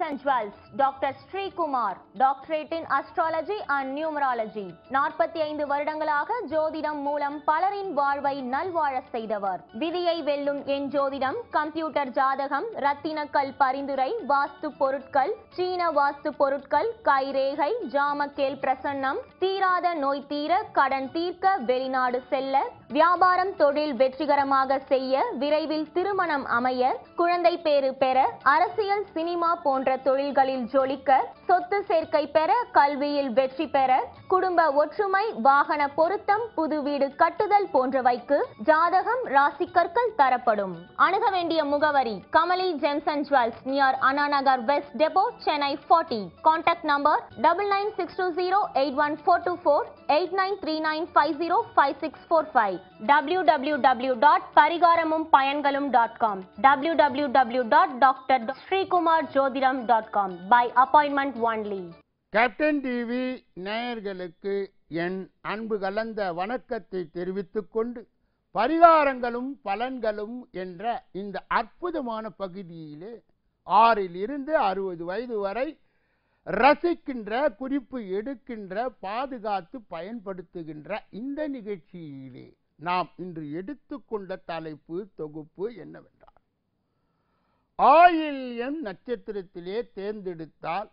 Gems and Jewels, Dr. Sri Kumar, Doctorate in Astrology and Numerology. நாற்பத்தி ஐந்து வருடங்களாக ஜோதிடம் மூலம் பலரின் வாழ்வை நல்வாழ செய்தவர் விதியை வெல்லும் என் ஜோதிடம் கம்ப்யூட்டர் ஜாதகம் ரத்தினக்கல் பரிந்துரை வாஸ்து பொருட்கள் சீன வாஸ்து பொருட்கள் கைரேகை ஜாமக்கேல் பிரசன்னம் தீராத நோய் தீர கடன் தீர்க்க வெளிநாடு செல்ல வியாபாரம் தொழில் வெற்றிகரமாக செய்ய விரைவில் திருமணம் அமைய குழந்தை பேறு பெற அரசியல் சினிமா போன்ற தொழில்களில் ஜொலிக்க சொத்து சேர்க்கை பெற கல்வியில் வெற்றி பெற குடும்ப ஒற்றுமை வாகன பொருத்தம் புது வீடு கட்டுதல் போன்றவைக்கு ஜாதகம் ராசி கற்கள் தரப்படும் அணுக வேண்டிய முகவரி Kamali gems and jewels near Anna Nagar west depot Chennai forty contact number double nine six two zero eight one four two four eight nine three nine five zero five six four five W W W dot பரிகாரமும் பயன்களும் dot com W W W dot doctor Srikumar ஜோதிடம் dot com by appointment only captain TV நேயர்களுக்கு என் அன்பு கலந்த வணக்கத்தை தெரிவித்துக் கொண்டு பரிகாரங்களும் பலன்களும் என்ற இந்த அற்புதமான பகுதியிலே ஆறில் இருந்து அறுபது வயது வரை ரசிக்கின்ற குறிப்பு எடுக்கின்ற பாதுகாத்து பயன்படுத்துகின்ற இந்த நிகழ்ச்சியிலே நாம் இன்று எடுத்துக்கொண்ட தலைப்பு தொகுப்பு என்னவென்றால் ஆயில்யம் நட்சத்திரத்திலே தேர்ந்தெடுத்தால்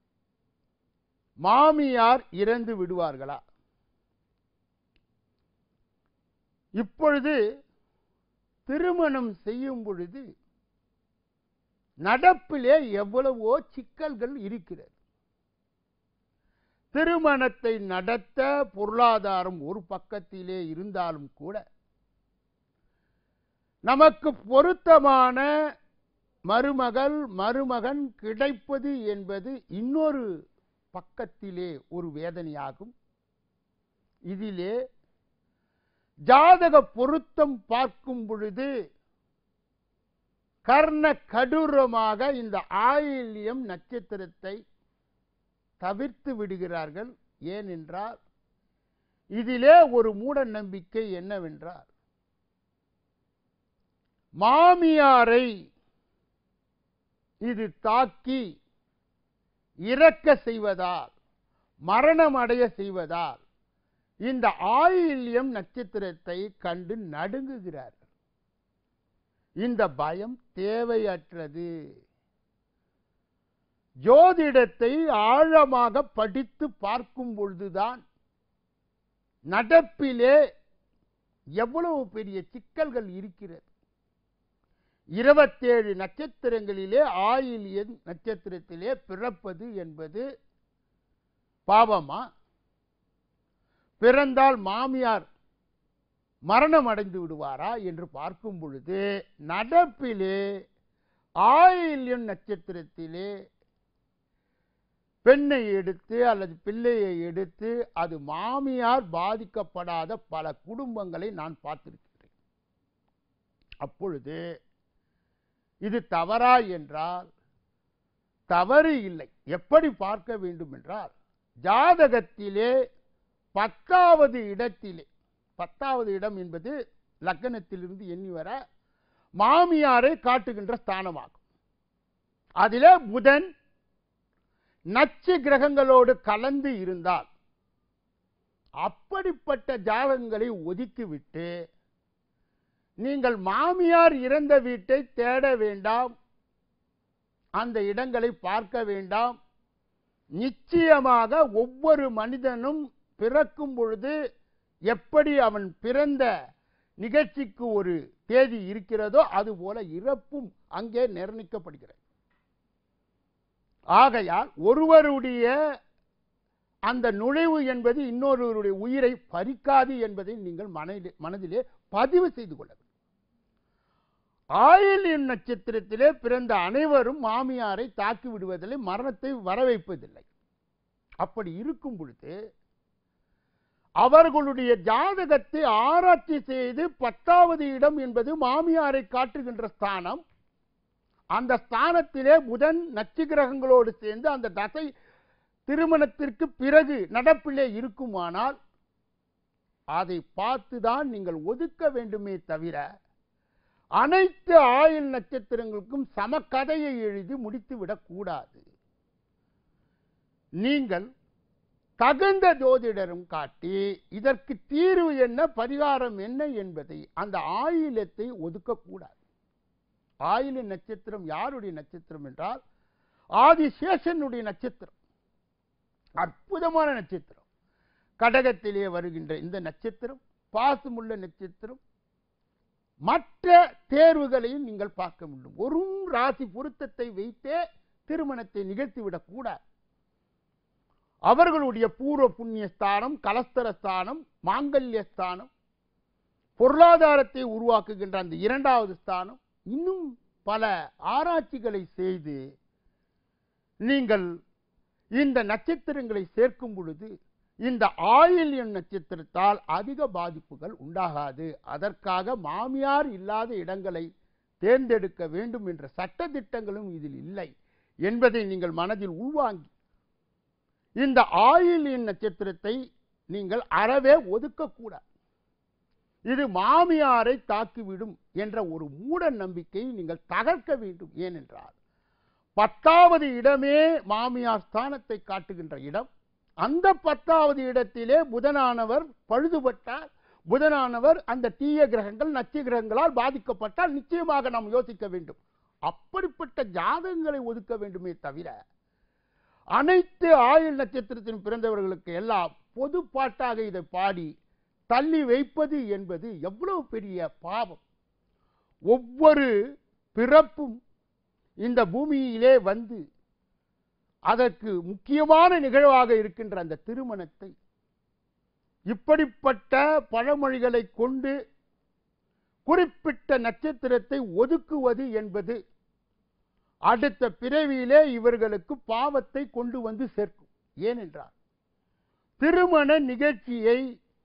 மாமியார் இறந்து விடுவார்களா இப்பொழுது திருமணம் செய்யும் பொழுது நடப்பிலே எவ்வளவோ சிக்கல்கள் இருக்கிறது திருமணத்தை நடத்த பொருளாதாரம் ஒரு பக்கத்திலே இருந்தாலும் கூட நமக்கு பொருத்தமான மருமகள் மருமகன் கிடைப்பது என்பது இன்னொரு பக்கத்திலே ஒரு வேதனையாகும் இதிலே ஜாதக பொருத்தம் பார்க்கும் பொழுது கர்ண கடூரமாக இந்த ஆயில்யம் நட்சத்திரத்தை தவிர்த்து விடுகிறார்கள் ஏனென்றால் இதிலே ஒரு மூட நம்பிக்கை என்னவென்றால் மாமியாரை இது தாக்கி இறக்க செய்வதால் மரணம் அடைய செய்வதால் இந்த ஆயில்யம் நட்சத்திரத்தை கண்டு நடுங்குகிறார்கள் இந்த பயம் தேவையற்றது ஜோதிடத்தை ஆழமாக படித்து பார்க்கும் பொழுதுதான் நடப்பிலே எவ்வளவு பெரிய சிக்கல்கள் இருக்கிறது இருபத்தேழு நட்சத்திரங்களிலே ஆயில்ய நட்சத்திரத்திலே பிறப்பது என்பது பாவமா பிறந்தால் மாமியார் மரணம் அடைந்து விடுவாரா என்று பார்க்கும் பொழுது நடப்பிலே ஆயில்யம் நட்சத்திரத்திலே பெண்ணை எடுத்து அல்லது பிள்ளையை எடுத்து அது மாமியார் பாதிக்கப்படாத பல குடும்பங்களை நான் பார்த்திருக்கிறேன் அப்பொழுது இது தவறா என்றால் தவறு இல்லை எப்படி பார்க்க வேண்டும் என்றால் ஜாதகத்திலே பத்தாவது இடத்திலே பத்தாவது இடம் என்பது லக்கணத்திலிருந்து எண்ணி வர மாமியாரை காட்டுகின்ற ஸ்தானமாகும் அதிலே புதன் நச்சு கிரகங்களோடு கலந்து இருந்தால் அப்படிப்பட்ட ஜாதகங்களை ஒதுக்கிவிட்டு நீங்கள் மாமியார் இறந்த வீட்டை தேட வேண்டாம் அந்த இடங்களை பார்க்க வேண்டாம் நிச்சயமாக ஒவ்வொரு மனிதனும் பிறக்கும் பொழுது எப்படி அவன் பிறந்த நிகழ்ச்சிக்கு ஒரு தேதி இருக்கிறதோ அதுபோல இறப்பும் அங்கே நிர்ணயிக்கப்படுகிறது ஆகையால் ஒருவருடைய அந்த நுழைவு என்பது இன்னொருவருடைய உயிரை பறிக்காது என்பதை நீங்கள் மனதிலே மனதிலே பதிவு செய்து கொள்ள வேண்டும் ஆயிலின் நட்சத்திரத்திலே பிறந்த அனைவரும் மாமியாரை தாக்கி விடுவதில்லை மரணத்தை வரவைப்பதில்லை அப்படி இருக்கும் பொழுது அவர்களுடைய ஜாதகத்தை ஆராய்ச்சி செய்து பத்தாவது இடம் என்பது மாமியாரை காட்டுகின்ற ஸ்தானம் அந்த ஸ்தானத்திலே புதன் நச்சு கிரகங்களோடு சேர்ந்து அந்த தசை திருமணத்திற்கு பிறகு நடப்பிலே இருக்குமானால் அதை பார்த்துதான் நீங்கள் ஒதுக்க வேண்டுமே தவிர அனைத்து ஆயுள் நட்சத்திரங்களுக்கும் சமக்கதையை எழுதி முடித்து விடக்கூடாது நீங்கள் தகுந்த ஜோதிடரும் காட்டி இதற்கு தீர்வு என்ன பரிகாரம் என்ன என்பதை அந்த ஆயிலத்தை ஒதுக்கக்கூடாது ஆயில நட்சத்திரம் யாருடைய நட்சத்திரம் என்றால் ஆதிசேஷனுடைய நட்சத்திரம் அற்புதமான நட்சத்திரம் கடகத்திலே வருகின்ற இந்த நட்சத்திரம் பாசமுள்ள நட்சத்திரம் மற்ற தேர்வுகளையும் நீங்கள் பார்க்க வேண்டும் ஒரு ராசி பொருத்தத்தை வைத்தே திருமணத்தை நிகழ்த்திவிடக் கூடாது அவர்களுடைய பூர்வ புண்ணிய ஸ்தானம் கலஸ்தர ஸ்தானம் மாங்கல்ய ஸ்தானம் பொருளாதாரத்தை உருவாக்குகின்ற அந்த இரண்டாவது ஸ்தானம் இன்னும் பல ஆராய்ச்சிகளை செய்து நீங்கள் இந்த நட்சத்திரங்களை சேர்க்கும் பொழுது இந்த ஆயில்யம் நட்சத்திரத்தால் அதிக பாதிப்புகள் உண்டாகாது அதற்காக மாமியார் இல்லாத இடங்களை தேர்ந்தெடுக்க வேண்டும் என்ற சட்ட திட்டங்களும் இதில் இல்லை என்பதை நீங்கள் மனதில் உள்வாங்கி இந்த ஆயில்யம் நட்சத்திரத்தை நீங்கள் அறவே ஒதுக்கக்கூடாது இது மாமியாரை தாக்கிவிடும் என்ற ஒரு மூட நம்பிக்கையை நீங்கள் தகர்க்க வேண்டும் ஏனென்றால் பத்தாவது இடமே மாமியார் ஸ்தானத்தை காட்டுகின்ற இடம் அந்த பத்தாவது இடத்திலே புதனானவர் பழுதுபட்டார் புதனானவர் அந்த தீய கிரகங்கள் நச்சு கிரகங்களால் பாதிக்கப்பட்டால் நிச்சயமாக நாம் யோசிக்க வேண்டும் அப்படிப்பட்ட ஜாதகங்களை ஒதுக்க வேண்டுமே தவிர அனைத்து ஆயுள் நட்சத்திரத்தின் பிறந்தவர்களுக்கு எல்லாம் பொது பாட்டாக இதை பாடி தள்ளி வைப்பது என்பது எவ்வளவு பெரிய பாவம் ஒவ்வொரு பிறப்பும் இந்த பூமியிலே வந்து அதற்கு முக்கியமான நிகழ்வாக இருக்கின்ற அந்த திருமணத்தை இப்படிப்பட்ட பழமொழிகளை கொண்டு குறிப்பிட்ட நட்சத்திரத்தை ஒதுக்குவது என்பது அடுத்த பிறவியிலே இவர்களுக்கு பாவத்தை கொண்டு வந்து சேர்க்கும் ஏனென்றால் திருமண நிகழ்ச்சியை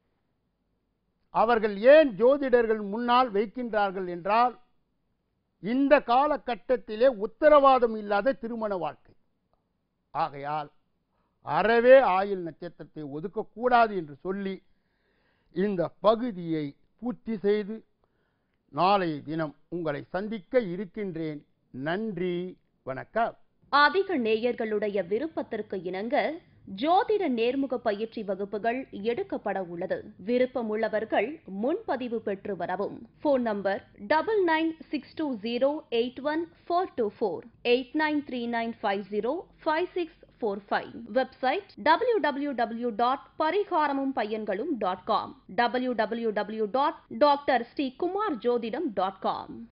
அவர்கள் ஏன் ஜோதிடர்கள் முன்னால் வைக்கின்றார்கள் என்றால் இந்த காலகட்டத்திலே உத்தரவாதம் இல்லாத திருமண வாழ்க்கை ஆகையால் அறவே ஆயுள் நட்சத்திரத்தை ஒதுக்கக்கூடாது என்று சொல்லி இந்த பகுதியை பூர்த்தி செய்து நாளைய தினம் உங்களை சந்திக்க இருக்கின்றேன் நன்றி வணக்கம் அதிக நேயர்களுடைய விருப்பத்திற்கு இணங்க ஜோதிட நேர்முக பயிற்சி வகுப்புகள் எடுக்கப்பட உள்ளது விருப்பமுள்ளவர்கள் முன்பதிவு பெற்று வரவும் phone number double nine six two zero eight one four two four eight nine three nine five zero five six four five website W W W dot பரிகாரமும் பையன்களும் dot com W W W dot doctor Sri Kumar ஜோதிடம் dot com